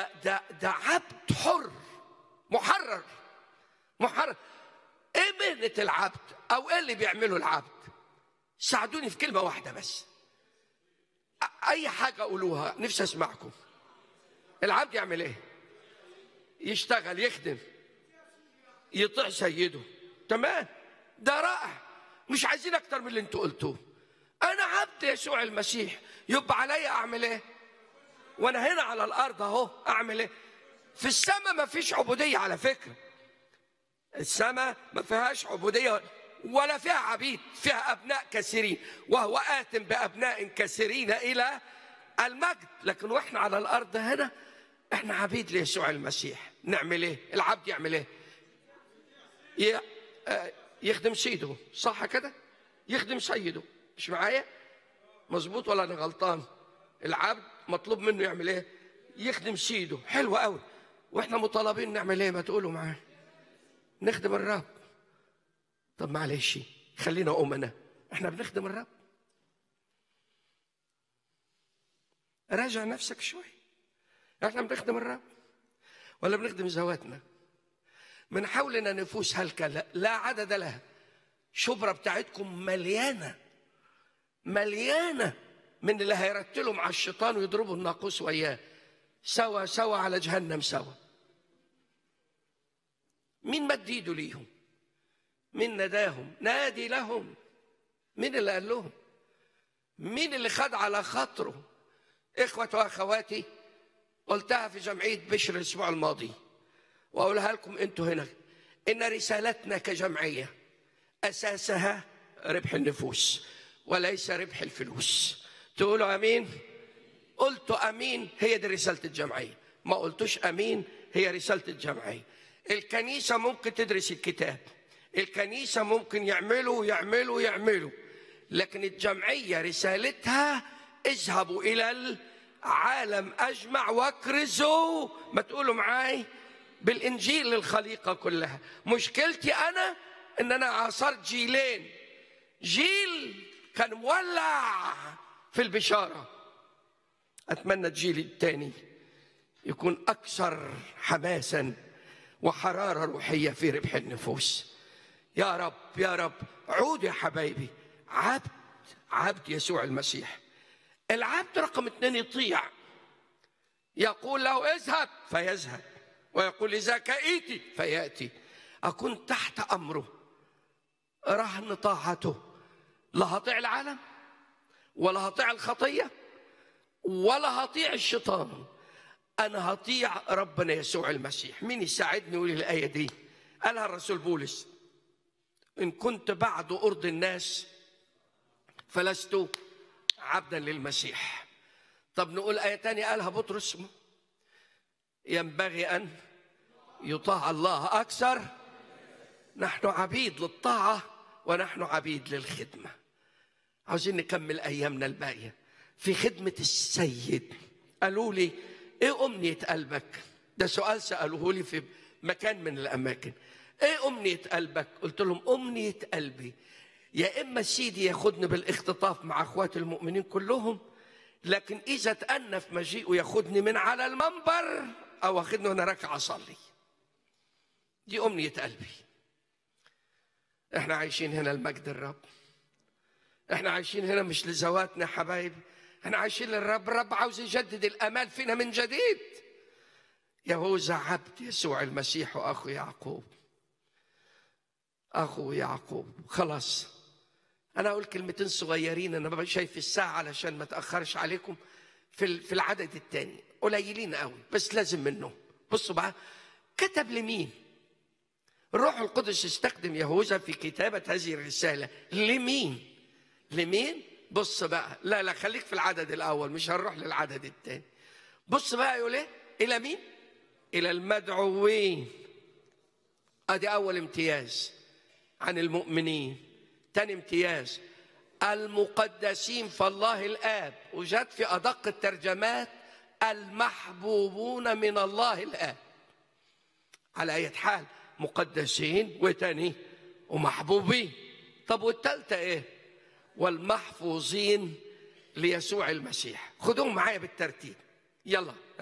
ده ده ده عبد حر محرر محرر ايه مهنة العبد او ايه اللي بيعمله العبد ساعدوني في كلمة واحدة بس أ- اي حاجة قولوها نفسي اسمعكم العبد يعمل ايه يشتغل يخدم يطيع سيده تمام ده رائع مش عايزين اكتر من اللي انتوا قلتوه انا عبد يسوع المسيح يبقى عليا اعمل ايه وانا هنا على الارض اهو اعمل ايه في السماء ما فيش عبوديه على فكره السماء ما فيهاش عبوديه ولا فيها عبيد فيها ابناء كثيرين وهو ات بابناء كثيرين الى المجد لكن واحنا على الارض هنا احنا عبيد ليسوع المسيح نعمل ايه العبد يعمل ايه ي- آه، يخدم سيده صح كده يخدم سيده مش معايا مظبوط ولا انا غلطان العبد مطلوب منه يعمل ايه يخدم سيده حلو قوي واحنا مطالبين نعمل ايه ما تقولوا معايا نخدم الرب طب معلش خلينا أمنا احنا بنخدم الرب راجع نفسك شوي احنا بنخدم الرب ولا بنخدم ذواتنا من حولنا نفوس هلكة لا, لا عدد لها شبرة بتاعتكم مليانة مليانة من اللي هيرتلوا مع الشيطان ويضربوا الناقوس وياه سوا سوا على جهنم سوا مين مد ايده ليهم مين نداهم نادي لهم مين اللي قال لهم مين اللي خد على خاطره اخوة واخواتي قلتها في جمعية بشر الاسبوع الماضي واقولها لكم انتوا هنا ان رسالتنا كجمعية اساسها ربح النفوس وليس ربح الفلوس تقولوا امين قلتوا امين هي دي رسالة الجمعية ما قلتوش امين هي رسالة الجمعية الكنيسة ممكن تدرس الكتاب الكنيسة ممكن يعملوا يعملوا يعملوا لكن الجمعية رسالتها اذهبوا إلى العالم أجمع واكرزوا ما تقولوا معاي بالإنجيل للخليقة كلها مشكلتي أنا إن أنا عاصرت جيلين جيل كان مولع في البشارة أتمنى الجيل الثاني يكون أكثر حماسا وحرارة روحية في ربح النفوس يا رب يا رب عود يا حبايبي عبد عبد يسوع المسيح العبد رقم اثنين يطيع يقول له اذهب فيذهب ويقول إذا كئيتي فيأتي أكون تحت أمره رهن طاعته لا هطيع العالم ولا هطيع الخطية ولا هطيع الشيطان أنا هطيع ربنا يسوع المسيح مين يساعدني يقول الآية دي قالها الرسول بولس إن كنت بعد أرض الناس فلست عبدا للمسيح طب نقول آية تانية قالها بطرس ينبغي أن يطاع الله أكثر نحن عبيد للطاعة ونحن عبيد للخدمة عاوزين نكمل أيامنا الباقية في خدمة السيد قالوا لي إيه أمنية قلبك ده سؤال سألوه لي في مكان من الأماكن إيه أمنية قلبك قلت لهم أمنية قلبي يا إما سيدي ياخدني بالاختطاف مع أخوات المؤمنين كلهم لكن إذا تأنف مجيئه ياخدني من على المنبر أو أخدني وأنا راكع أصلي دي أمنية قلبي احنا عايشين هنا المجد الرب احنا عايشين هنا مش لذواتنا حبايبي احنا عايشين للرب الرب عاوز يجدد الامال فينا من جديد يهوذا عبد يسوع المسيح واخو يعقوب اخو يعقوب خلاص انا اقول كلمتين صغيرين انا ببقى شايف الساعه علشان ما اتاخرش عليكم في في العدد الثاني قليلين قوي بس لازم منهم بصوا بقى كتب لمين الروح القدس استخدم يهوذا في كتابة هذه الرسالة لمين؟ لمين؟ بص بقى لا لا خليك في العدد الأول مش هنروح للعدد الثاني بص بقى يقول إيه؟ إلى مين؟ إلى المدعوين أدي أول امتياز عن المؤمنين تاني امتياز المقدسين فالله الآب وجد في أدق الترجمات المحبوبون من الله الآب على أي حال مقدسين وتاني ومحبوبين طب والتالتة ايه والمحفوظين ليسوع المسيح خدوهم معايا بالترتيب يلا